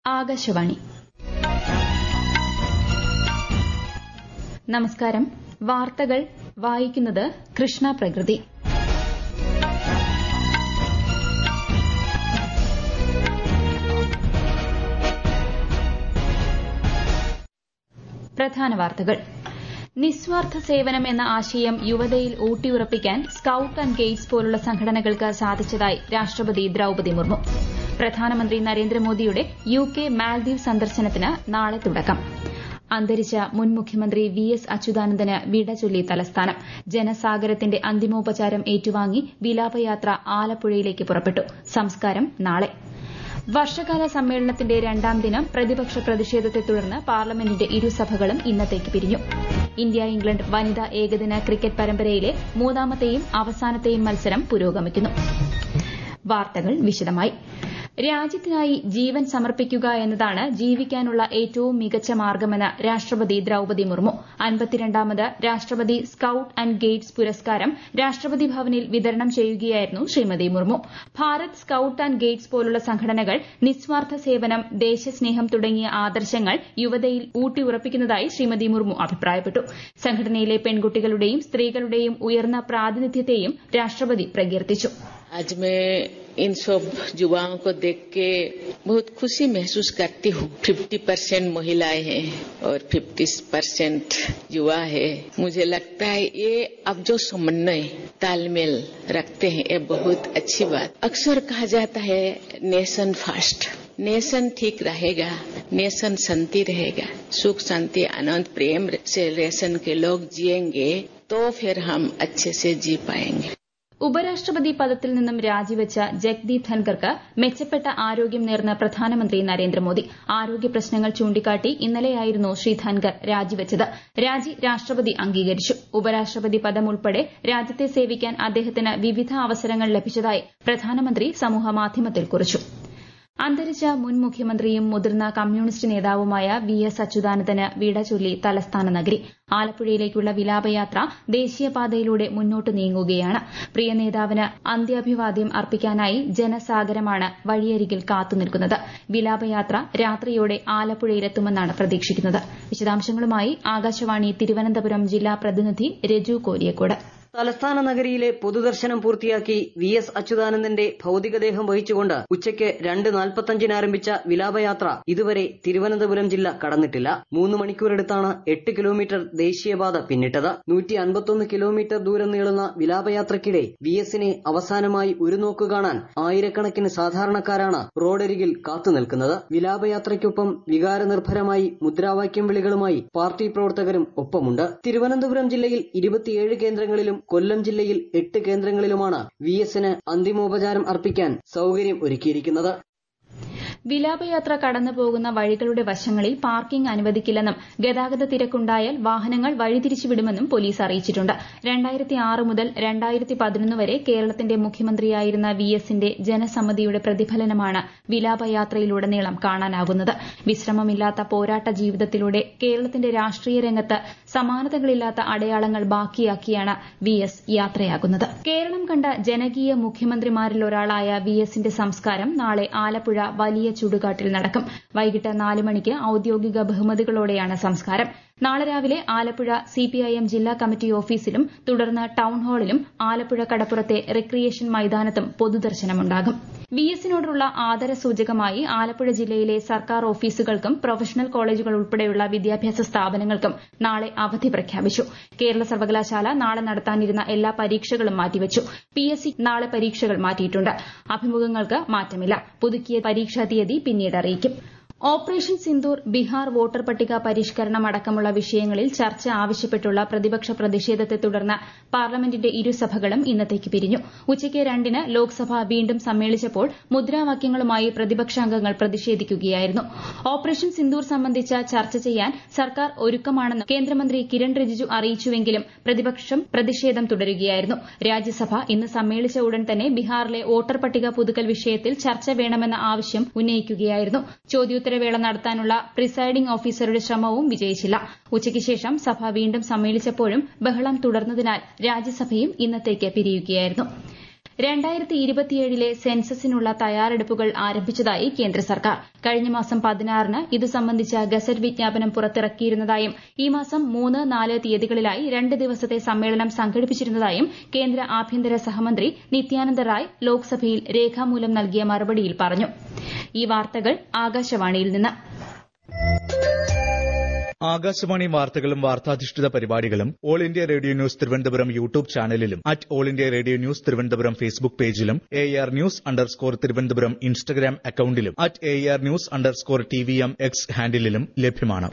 ആകാശവാണി നമസ്കാരം വാർത്തകൾ വായിക്കുന്നത് കൃഷ്ണ പ്രകൃതി പ്രധാന വാർത്തകൾ നിസ്വാർത്ഥ സേവനം എന്ന ആശയം യുവതയിൽ ഊട്ടിയുറപ്പിക്കാൻ സ്കൌട്ട് ആന്റ് ഗൈഡ്സ് പോലുള്ള സംഘടനകൾക്ക് സാധിച്ചതായി രാഷ്ട്രപതി ദ്രൌപദി മുർമു പ്രധാനമന്ത്രി നരേന്ദ്രമോദിയുടെ യു കെ മാൽദ്വീപ് സന്ദർശനത്തിന് നാളെ തുടക്കം അന്തരിച്ച മുൻ മുഖ്യമന്ത്രി വി എസ് അച്യുതാനന്ദന് വിട ചൊല്ലി തലസ്ഥാനം ജനസാഗരത്തിന്റെ അന്തിമോപചാരം ഏറ്റുവാങ്ങി വിലാപയാത്ര ആലപ്പുഴയിലേക്ക് പുറപ്പെട്ടു സംസ്കാരം നാളെ വർഷകാല സമ്മേളനത്തിന്റെ രണ്ടാം ദിനം പ്രതിപക്ഷ പ്രതിഷേധത്തെ തുടർന്ന് പാർലമെന്റിന്റെ ഇരുസഭകളും ഇന്നത്തേക്ക് പിരിഞ്ഞു ഇന്ത്യ ഇംഗ്ലണ്ട് വനിതാ ഏകദിന ക്രിക്കറ്റ് പരമ്പരയിലെ മൂന്നാമത്തെയും അവസാനത്തെയും മത്സരം പുരോഗമിക്കുന്നു വാർത്തകൾ വിശദമായി രാജ്യത്തിനായി ജീവൻ സമർപ്പിക്കുക എന്നതാണ് ജീവിക്കാനുള്ള ഏറ്റവും മികച്ച മാർഗ്ഗമെന്ന് രാഷ്ട്രപതി ദ്രൌപദി മുർമു അൻപത്തിരണ്ടാമത് രാഷ്ട്രപതി സ്കൌട്ട് ആന്റ് ഗൈഡ്സ് പുരസ്കാരം രാഷ്ട്രപതി ഭവനിൽ വിതരണം ചെയ്യുകയായിരുന്നു Shrimati Murmu Bharat scout and guides പോലുള്ള സംഘടനകൾ നിസ്വാർത്ഥ സേവനം ദേശസ്നേഹം തുടങ്ങിയ ആദർശങ്ങൾ യുവതയിൽ ഊട്ടിയുറപ്പിക്കുന്നതായി ശ്രീമതി മുർമു അഭിപ്രായപ്പെട്ടു സംഘടനയിലെ പെൺകുട്ടികളുടെയും സ്ത്രീകളുടെയും ഉയർന്ന പ്രാതിനിധ്യത്തെയും രാഷ്ട്രപതി പ്രകീർത്തിച്ചു आज मैं इन सब युवाओं को देख के बहुत खुशी महसूस करती हूँ 50 परसेंट महिलाएं हैं और 50 परसेंट युवा है मुझे लगता है ये अब जो समन्वय तालमेल रखते हैं ये बहुत अच्छी बात अक्सर कहा जाता है नेशन फर्स्ट नेशन ठीक रहेगा नेशन शांति रहेगा सुख शांति आनंद प्रेम से नेशन के लोग जिएंगे तो फिर हम अच्छे से जी पाएंगे ഉപരാഷ്ട്രപതി പദത്തിൽ നിന്നും രാജിവെച്ച ജഗ്ദീപ് ധൻകർക്ക് മെച്ചപ്പെട്ട ആരോഗ്യം നേർന്ന് പ്രധാനമന്ത്രി നരേന്ദ്രമോദി ആരോഗ്യ പ്രശ്നങ്ങൾ ചൂണ്ടിക്കാട്ടി ഇന്നലെയായിരുന്നു ശ്രീ ധൻകർ രാജിവെച്ചത് രാജി രാഷ്ട്രപതി അംഗീകരിച്ചു ഉപരാഷ്ട്രപതി പദം ഉൾപ്പെടെ രാജ്യത്തെ സേവിക്കാൻ അദ്ദേഹത്തിന് വിവിധ അവസരങ്ങൾ ലഭിച്ചതായി പ്രധാനമന്ത്രി സമൂഹമാധ്യമത്തിൽ കുറിച്ചു അന്തരിച്ച മുൻ മുഖ്യമന്ത്രിയും മുതിർന്ന കമ്മ്യൂണിസ്റ്റ് നേതാവുമായ വി എസ് അച്യുതാനന്ദന് വിട ചൊല്ലി തലസ്ഥാന നഗരി ആലപ്പുഴയിലേക്കുള്ള വിലാപയാത്ര ദേശീയപാതയിലൂടെ മുന്നോട്ട് നീങ്ങുകയാണ് പ്രിയ നേതാവിന് അന്ത്യാഭിവാദ്യം അർപ്പിക്കാനായി ജനസാഗരമാണ് വഴിയരികിൽ കാത്തുനിൽക്കുന്നത് വിലാപയാത്ര രാത്രിയോടെ ആലപ്പുഴയിലെത്തുമെന്നാണ് പ്രതീക്ഷിക്കുന്നത് വിശദാംശങ്ങളുമായി ആകാശവാണി തിരുവനന്തപുരം ജില്ലാ പ്രതിനിധി രജു കോരിയക്കോട് തലസ്ഥാന നഗരിയിലെ പൊതുദർശനം പൂർത്തിയാക്കി വി എസ് അച്യുതാനന്ദന്റെ ഭൌതികദേഹം വഹിച്ചുകൊണ്ട് ഉച്ചയ്ക്ക് രണ്ട് നാൽപ്പത്തഞ്ചിന് ആരംഭിച്ച വിലാപയാത്ര ഇതുവരെ തിരുവനന്തപുരം ജില്ല കടന്നിട്ടില്ല മൂന്ന് മണിക്കൂറെടുത്താണ് എട്ട് കിലോമീറ്റർ ദേശീയപാത പിന്നിട്ടത് നൂറ്റി അൻപത്തൊന്ന് കിലോമീറ്റർ ദൂരം നീളുന്ന വിലാപയാത്രയ്ക്കിടെ വി എസിനെ അവസാനമായി ഒരു നോക്ക് കാണാൻ ആയിരക്കണക്കിന് സാധാരണക്കാരാണ് റോഡരികിൽ കാത്തുനിൽക്കുന്നത് വിലാപയാത്രയ്ക്കൊപ്പം വികാരനിർഭരമായി മുദ്രാവാക്യം വിളികളുമായി പാർട്ടി പ്രവർത്തകരും ഒപ്പമുണ്ട് തിരുവനന്തപുരം ജില്ലയിൽ ഇരുപത്തിയേഴ് കേന്ദ്രങ്ങളിലും കൊല്ലം ജില്ലയിൽ എട്ട് കേന്ദ്രങ്ങളിലുമാണ് വി എസിന് അന്തിമോപചാരം അർപ്പിക്കാൻ സൌകര്യം ഒരുക്കിയിരിക്കുന്നത് വിലാപയാത്ര കടന്നു പോകുന്ന വഴികളുടെ വശങ്ങളിൽ പാർക്കിംഗ് അനുവദിക്കില്ലെന്നും ഗതാഗത തിരക്കുണ്ടായാൽ വാഹനങ്ങൾ വഴിതിരിച്ചുവിടുമെന്നും പോലീസ് അറിയിച്ചിട്ടുണ്ട് രണ്ടായിരത്തി ആറ് മുതൽ രണ്ടായിരത്തി പതിനൊന്ന് വരെ കേരളത്തിന്റെ മുഖ്യമന്ത്രിയായിരുന്ന വി എസിന്റെ ജനസമ്മതിയുടെ പ്രതിഫലനമാണ് വിലാപയാത്രയിലുടനീളം കാണാനാകുന്നത് വിശ്രമമില്ലാത്ത പോരാട്ട ജീവിതത്തിലൂടെ കേരളത്തിന്റെ രാഷ്ട്രീയ രംഗത്ത് സമാനതകളില്ലാത്ത അടയാളങ്ങൾ ബാക്കിയാക്കിയാണ് വി എസ് യാത്രയാകുന്നത് കേരളം കണ്ട ജനകീയ മുഖ്യമന്ത്രിമാരിൽ ഒരാളായ വി എസിന്റെ സംസ്കാരം നാളെ ആലപ്പുഴ വലിയ ചുടുകാട്ടിൽ നടക്കും വൈകിട്ട് നാല് മണിക്ക് ഔദ്യോഗിക ബഹുമതികളോടെയാണ് സംസ്കാരം നാളെ രാവിലെ ആലപ്പുഴ സിപിഐഎം ജില്ലാ കമ്മിറ്റി ഓഫീസിലും തുടർന്ന് ടൌൺ ഹാളിലും ആലപ്പുഴ കടപ്പുറത്തെ റിക്രിയേഷൻ മൈതാനത്തും പൊതുദർശനമുണ്ടാകും വി എസിനോടുള്ള ആദരസൂചകമായി ആലപ്പുഴ ജില്ലയിലെ സർക്കാർ ഓഫീസുകൾക്കും പ്രൊഫഷണൽ കോളേജുകൾ ഉൾപ്പെടെയുള്ള വിദ്യാഭ്യാസ സ്ഥാപനങ്ങൾക്കും നാളെ അവധി പ്രഖ്യാപിച്ചു കേരള സർവകലാശാല നാളെ നടത്താനിരുന്ന എല്ലാ പരീക്ഷകളും മാറ്റിവച്ചു പി എസ് സി നാളെ പരീക്ഷകൾ മാറ്റിയിട്ടുണ്ട് അഭിമുഖങ്ങൾക്ക് മാറ്റമില്ല പുതുക്കിയ പരീക്ഷാ തീയതി പിന്നീട് അറിയിക്കും ഓപ്പറേഷൻ സിന്ദൂർ ബീഹാർ വോട്ടർ പട്ടിക പരിഷ്കരണം അടക്കമുള്ള വിഷയങ്ങളിൽ ചർച്ച ആവശ്യപ്പെട്ടുള്ള പ്രതിപക്ഷ പ്രതിഷേധത്തെ തുടർന്ന് പാർലമെന്റിന്റെ ഇരുസഭകളും ഇന്നത്തേക്ക് പിരിഞ്ഞു ഉച്ചയ്ക്ക് രണ്ടിന് ലോക്സഭ വീണ്ടും സമ്മേളിച്ചപ്പോൾ മുദ്രാവാക്യങ്ങളുമായി പ്രതിപക്ഷാംഗങ്ങൾ പ്രതിഷേധിക്കുകയായിരുന്നു ഓപ്പറേഷൻ സിന്ദൂർ സംബന്ധിച്ച ചർച്ച ചെയ്യാൻ സർക്കാർ ഒരുക്കമാണെന്ന് കേന്ദ്രമന്ത്രി കിരൺ റിജിജു അറിയിച്ചുവെങ്കിലും പ്രതിപക്ഷം പ്രതിഷേധം തുടരുകയായിരുന്നു രാജ്യസഭ ഇന്ന് സമ്മേളിച്ച ഉടൻ തന്നെ ബീഹാറിലെ വോട്ടർ പട്ടിക പുതുക്കൽ വിഷയത്തിൽ ചർച്ച വേണമെന്ന ആവശ്യം ഉന്നയിക്കുകയായിരുന്നു ചോദ്യോത്തര ഉത്തരവേള നടത്താനുള്ള പ്രിസൈഡിംഗ് ഓഫീസറുടെ ശ്രമവും വിജയിച്ചില്ല ഉച്ചയ്ക്ക് ശേഷം സഭ വീണ്ടും സമ്മേളിച്ചപ്പോഴും ബഹളം തുടർന്നതിനാൽ രാജ്യസഭയും ഇന്നത്തേക്ക് പിരിയുകയായിരുന്നു രണ്ടായിരത്തി ഇരുപത്തിയേഴിലെ സെൻസസിനുള്ള തയ്യാറെടുപ്പുകൾ ആരംഭിച്ചതായി കേന്ദ്ര സർക്കാർ കഴിഞ്ഞ മാസം പതിനാറിന് ഇതു സംബന്ധിച്ച ഗസറ്റ് വിജ്ഞാപനം പുറത്തിറക്കിയിരുന്നതായും ഈ മാസം മൂന്ന് നാല് തീയതികളിലായി രണ്ട് ദിവസത്തെ സമ്മേളനം സംഘടിപ്പിച്ചിരുന്നതായും കേന്ദ്ര ആഭ്യന്തര സഹമന്ത്രി നിത്യാനന്ദ റായ് ലോക്സഭയിൽ രേഖാമൂലം നൽകിയ മറുപടിയിൽ പറഞ്ഞു ഈ വാർത്തകൾ ആകാശവാണിയിൽ നിന്ന് ആകാശവാണി വാർത്തകളും വാർത്താധിഷ്ഠിത പരിപാടികളും All India Radio News Thiruvananthapuram YouTube ചാനലിലും at All India Radio News Thiruvananthapuram Facebook പേജിലും A R news underscore Thiruvananthapuram Instagram അക്കൌണ്ടിലും at A R news underscore T V M X ഹാൻഡിലും ലഭ്യമാണ്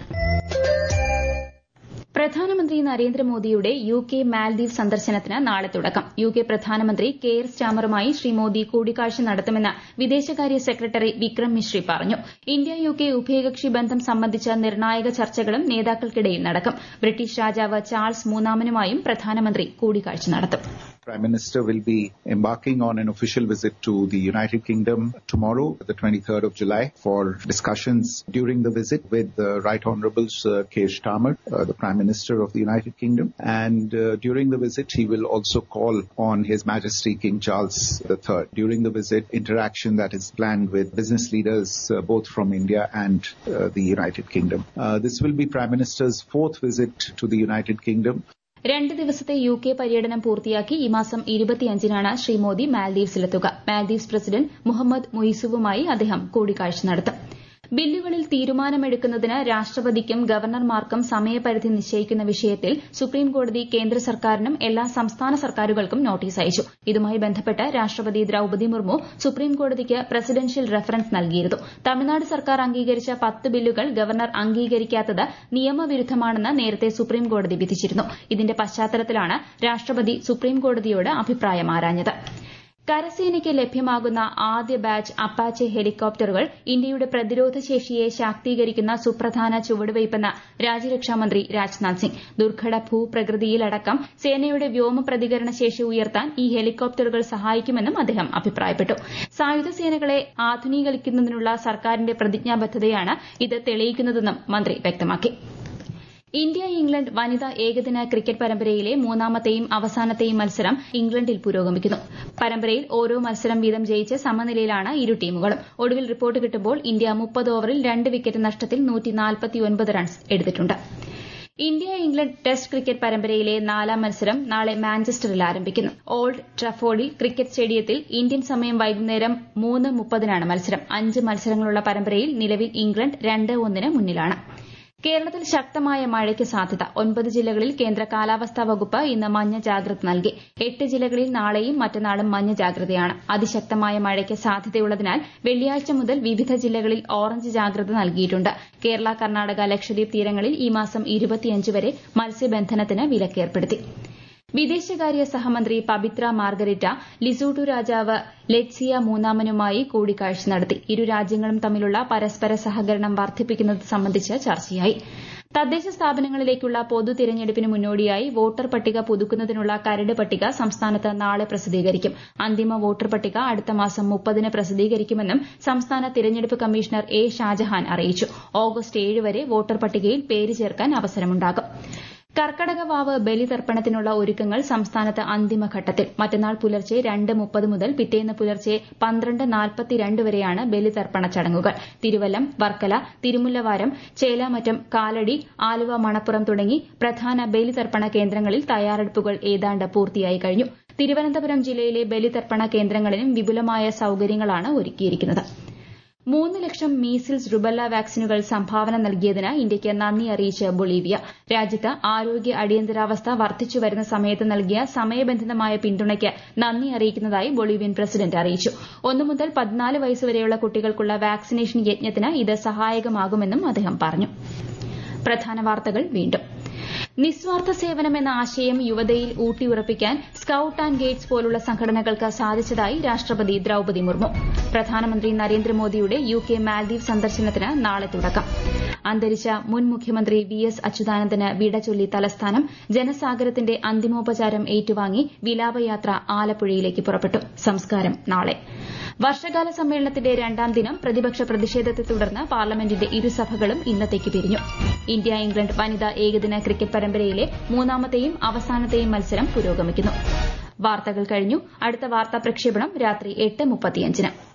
പ്രധാനമന്ത്രി നരേന്ദ്രമോദിയുടെ യു കെ മാൽദീവ് സന്ദർശനത്തിന് നാളെ തുടക്കം യു കെ പ്രധാനമന്ത്രി കെയർ സ്റ്റാമറുമായി ശ്രീ മോദി കൂടിക്കാഴ്ച നടത്തുമെന്ന് വിദേശകാര്യ സെക്രട്ടറി വിക്രം മിശ്രി പറഞ്ഞു ഇന്ത്യ യു കെ ഉഭയകക്ഷി ബന്ധം സംബന്ധിച്ച നിർണായക ചർച്ചകളും നേതാക്കൾക്കിടയിൽ നടക്കും ബ്രിട്ടീഷ് രാജാവ് ചാൾസ് മൂന്നാമനുമായും പ്രധാനമന്ത്രി കൂടിക്കാഴ്ച നടത്തും Prime Minister will be embarking on an official visit to the United Kingdom tomorrow, the 23rd of July, for discussions during the visit with the Right Honourable Sir Keir Starmer, uh, the Prime Minister of the United Kingdom. And uh, during the visit, he will also call on His Majesty King Charles III. During the visit, interaction that is planned with business leaders uh, both from India and uh, the United Kingdom. Uh, this will be Prime Minister's fourth visit to the United Kingdom. രണ്ട് ദിവസത്തെ U K പര്യടനം പൂർത്തിയാക്കി ഈ മാസം ഇരുപത്തിയഞ്ചിനാണ് ശ്രീ മോദി മാൽദീവ്സിലെത്തുക Maldives president Muhammad മുയിസുവുമായി അദ്ദേഹം കൂടിക്കാഴ്ച നടത്തും ബില്ലുകളിൽ തീരുമാനമെടുക്കുന്നതിന് രാഷ്ട്രപതിക്കും ഗവർണർമാർക്കും സമയപരിധി നിശ്ചയിക്കുന്ന വിഷയത്തിൽ സുപ്രീംകോടതി കേന്ദ്ര സർക്കാരിനും എല്ലാ സംസ്ഥാന സർക്കാരുകൾക്കും നോട്ടീസ് അയച്ചു ഇതുമായി ബന്ധപ്പെട്ട് രാഷ്ട്രപതി ദ്രൌപതി മുർമു സുപ്രീംകോടതിക്ക് പ്രസിഡൻഷ്യൽ റഫറൻസ് നൽകിയിരുന്നു തമിഴ്നാട് സർക്കാർ അംഗീകരിച്ച പത്ത് ബില്ലുകൾ ഗവർണർ അംഗീകരിക്കാത്തത് നിയമവിരുദ്ധമാണെന്ന് നേരത്തെ സുപ്രീംകോടതി വിധിച്ചിരുന്നു ഇതിന്റെ പശ്ചാത്തലത്തിലാണ് രാഷ്ട്രപതി സുപ്രീംകോടതിയോട് അഭിപ്രായം ആരാഞ്ഞത് കരസേനയ്ക്ക് ലഭ്യമാകുന്ന ആദ്യ ബാച്ച് അപ്പാച്ചെ ഹെലികോപ്റ്ററുകൾ ഇന്ത്യയുടെ പ്രതിരോധ ശേഷിയെ ശാക്തീകരിക്കുന്ന സുപ്രധാന ചുവടുവയ്പ്പെന്ന് രാജ്യരക്ഷാമന്ത്രി രാജ്നാഥ് സിംഗ് ദുർഘട ഭൂപ്രകൃതിയിലടക്കം സേനയുടെ വ്യോമ പ്രതികരണ ശേഷി ഉയർത്താൻ ഈ ഹെലികോപ്റ്ററുകൾ സഹായിക്കുമെന്നും അദ്ദേഹം അഭിപ്രായപ്പെട്ടു സായുധ സേനകളെ ആധുനീകരിക്കുന്നതിനുള്ള സർക്കാരിന്റെ പ്രതിജ്ഞാബദ്ധതയാണ് ഇത് തെളിയിക്കുന്നതെന്നും മന്ത്രി വ്യക്തമാക്കി ഇന്ത്യ ഇംഗ്ലണ്ട് വനിതാ ഏകദിന ക്രിക്കറ്റ് പരമ്പരയിലെ മൂന്നാമത്തെയും അവസാനത്തെയും മത്സരം ഇംഗ്ലണ്ടിൽ പുരോഗമിക്കുന്നു പരമ്പരയിൽ ഓരോ മത്സരം വീതം ജയിച്ച് സമനിലയിലാണ് ഇരു ടീമുകളും ഒടുവിൽ റിപ്പോർട്ട് കിട്ടുമ്പോൾ ഇന്ത്യ മുപ്പത് ഓവറിൽ രണ്ട് വിക്കറ്റ് നഷ്ടത്തിൽ റൺസ് എടുത്തിട്ടുണ്ട് ഇന്ത്യ ഇംഗ്ലണ്ട് ടെസ്റ്റ് ക്രിക്കറ്റ് പരമ്പരയിലെ നാലാം മത്സരം നാളെ മാഞ്ചസ്റ്ററിൽ ആരംഭിക്കുന്നു ഓൾഡ് ട്രഫോർഡിൽ ക്രിക്കറ്റ് സ്റ്റേഡിയത്തിൽ ഇന്ത്യൻ സമയം വൈകുന്നേരം മൂന്ന് മുപ്പതിനാണ് മത്സരം അഞ്ച് മത്സരങ്ങളുള്ള പരമ്പരയിൽ നിലവിൽ ഇംഗ്ലണ്ട് രണ്ട് ഒന്നിന് മുന്നിലാണ് കേരളത്തിൽ ശക്തമായ മഴയ്ക്ക് സാധ്യത ഒൻപത് ജില്ലകളിൽ കേന്ദ്ര കാലാവസ്ഥാ വകുപ്പ് ഇന്ന് മഞ്ഞ ജാഗ്രത നൽകി എട്ട് ജില്ലകളിൽ നാളെയും മറ്റന്നാളും മഞ്ഞ ജാഗ്രതയാണ് അതിശക്തമായ മഴയ്ക്ക് സാധ്യതയുള്ളതിനാൽ വെള്ളിയാഴ്ച മുതൽ വിവിധ ജില്ലകളിൽ ഓറഞ്ച് ജാഗ്രത നൽകിയിട്ടുണ്ട് കേരള കർണാടക ലക്ഷദ്വീപ് തീരങ്ങളിൽ ഈ മാസം വരെ മത്സ്യബന്ധനത്തിന് വിലക്കേർപ്പെടുത്തി വിദേശകാര്യ സഹമന്ത്രി പബിത്ര മാർഗരിറ്റ ലിസോട്ടു രാജാവ് ലെറ്റ്സിയ മൂന്നാമനുമായി കൂടിക്കാഴ്ച നടത്തി ഇരു രാജ്യങ്ങളും തമ്മിലുള്ള പരസ്പര സഹകരണം വർദ്ധിപ്പിക്കുന്നത് സംബന്ധിച്ച് ചർച്ചയായി തദ്ദേശ സ്ഥാപനങ്ങളിലേക്കുള്ള പൊതു തിരഞ്ഞെടുപ്പിന് മുന്നോടിയായി വോട്ടർ പട്ടിക പുതുക്കുന്നതിനുള്ള കരട് പട്ടിക സംസ്ഥാനത്ത് നാളെ പ്രസിദ്ധീകരിക്കും അന്തിമ വോട്ടർ പട്ടിക അടുത്ത മാസം മുപ്പതിന് പ്രസിദ്ധീകരിക്കുമെന്നും സംസ്ഥാന തിരഞ്ഞെടുപ്പ് കമ്മീഷണർ എ ഷാജഹാൻ അറിയിച്ചു ഓഗസ്റ്റ് ഏഴ് വരെ വോട്ടർ പട്ടികയിൽ പേര് ചേർക്കാൻ അവസരമുണ്ടാകും കർക്കടക വാവ് ബലിതർപ്പണത്തിനുള്ള ഒരുക്കങ്ങൾ സംസ്ഥാനത്ത് അന്തിമഘട്ടത്തിൽ മറ്റന്നാൾ പുലർച്ചെ രണ്ട് മുപ്പത് മുതൽ പിറ്റേന്ന് പുലർച്ചെ പന്ത്രണ്ട് നാൽപ്പത്തിരണ്ട് വരെയാണ് ബലിതർപ്പണ ചടങ്ങുകൾ തിരുവല്ലം വർക്കല തിരുമുല്ലവാരം ചേലാമറ്റം കാലടി ആലുവ മണപ്പുറം തുടങ്ങി പ്രധാന ബലിതർപ്പണ കേന്ദ്രങ്ങളിൽ തയ്യാറെടുപ്പുകൾ ഏതാണ്ട് പൂർത്തിയായി കഴിഞ്ഞു തിരുവനന്തപുരം ജില്ലയിലെ ബലിതർപ്പണ കേന്ദ്രങ്ങളിലും വിപുലമായ സൌകര്യങ്ങളാണ് ഒരുക്കിയിരിക്കുന്നത് മൂന്ന് ലക്ഷം മീസിൽസ് റുബല്ല വാക്സിനുകൾ സംഭാവന നൽകിയതിന് ഇന്ത്യയ്ക്ക് നന്ദി അറിയിച്ച് ബൊളീവിയ രാജ്യത്ത് ആരോഗ്യ അടിയന്തരാവസ്ഥ വർദ്ധിച്ചുവരുന്ന സമയത്ത് നൽകിയ സമയബന്ധിതമായ പിന്തുണയ്ക്ക് നന്ദി അറിയിക്കുന്നതായി ബൊളീവിയൻ പ്രസിഡന്റ് അറിയിച്ചു ഒന്നു മുതൽ പതിനാല് വയസ്സുവരെയുള്ള കുട്ടികൾക്കുള്ള വാക്സിനേഷൻ യജ്ഞത്തിന് ഇത് സഹായകമാകുമെന്നും അദ്ദേഹം പറഞ്ഞു പ്രധാന വാർത്തകൾ വീണ്ടും നിസ്വാർത്ഥ സേവനം എന്ന ആശയം യുവതയിൽ ഊട്ടിയുറപ്പിക്കാൻ സ്കൌട്ട് ആൻഡ് ഗൈഡ്സ് പോലുള്ള സംഘടനകൾക്ക് സാധിച്ചതായി രാഷ്ട്രപതി ദ്രൌപതി മുർമു പ്രധാനമന്ത്രി നരേന്ദ്രമോദിയുടെ യു കെ മാൽദീവ് സന്ദർശനത്തിന് നാളെ തുടക്കം അന്തരിച്ച മുൻ മുഖ്യമന്ത്രി വി എസ് അച്യുതാനന്ദന് വിട ചൊല്ലി തലസ്ഥാനം ജനസാഗരത്തിന്റെ അന്തിമോപചാരം ഏറ്റുവാങ്ങി വിലാപയാത്ര ആലപ്പുഴയിലേക്ക് പുറപ്പെട്ടു സംസ്കാരം നാളെ വർഷകാല സമ്മേളനത്തിന്റെ രണ്ടാം ദിനം പ്രതിപക്ഷ പ്രതിഷേധത്തെ തുടർന്ന് പാർലമെന്റിന്റെ ഇരുസഭകളും ഇന്നത്തേക്ക് പിരിഞ്ഞു ഇന്ത്യ ഇംഗ്ലണ്ട് വനിതാ ഏകദിന ക്രിക്കറ്റ് പരമ്പരയിലെ മൂന്നാമത്തെയും അവസാനത്തെയും മത്സരം പുരോഗമിക്കുന്നു വാർത്തകൾ കഴിഞ്ഞു അടുത്ത വാർത്താ പ്രക്ഷേപണം രാത്രി എട്ട് മുപ്പത്തിയഞ്ചിന്